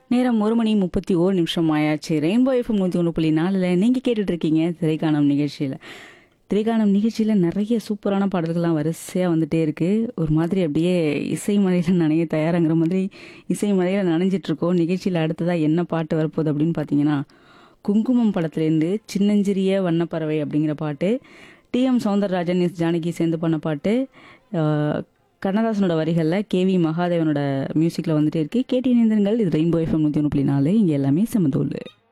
நேரம் ஒரு மணி முப்பத்தி ஓரு நிமிஷம் ஆயாச்சு ரெயின்போ எஃப்எம் நூற்றி ஒன்று புள்ளி நாலில் நீங்கள் கேட்டுட்டு இருக்கீங்க திரைக்காணம் நிகழ்ச்சியில் திரைக்காணம் நிகழ்ச்சியில் நிறைய சூப்பரான பாடல்கள்லாம் வரிசையாக வந்துட்டே இருக்கு ஒரு மாதிரி அப்படியே இசை மலையில் நனைய தயாராங்கிற மாதிரி இசை மலையில் நனைஞ்சிட்டு இருக்கோம் நிகழ்ச்சியில் அடுத்ததாக என்ன பாட்டு வரப்போகுது அப்படின்னு பார்த்தீங்கன்னா குங்குமம் படத்துலேருந்து சின்னஞ்சிறிய வண்ணப்பறவை அப்படிங்கிற பாட்டு T M Soundararajan S Janaki சேர்ந்து பண்ண பாட்டு ஆஹ், கண்ணதாசனோட வரிகளில் கேவி மகாதேவனோட மியூசிக்கில் வந்துட்டே இருக்கு கேட்டி இணைந்திருங்கள் இது ரெயின்போ எஃப்எம் நூற்றி ஒன்று புள்ளி நாலு இங்கே எல்லாமே செமந்தோல்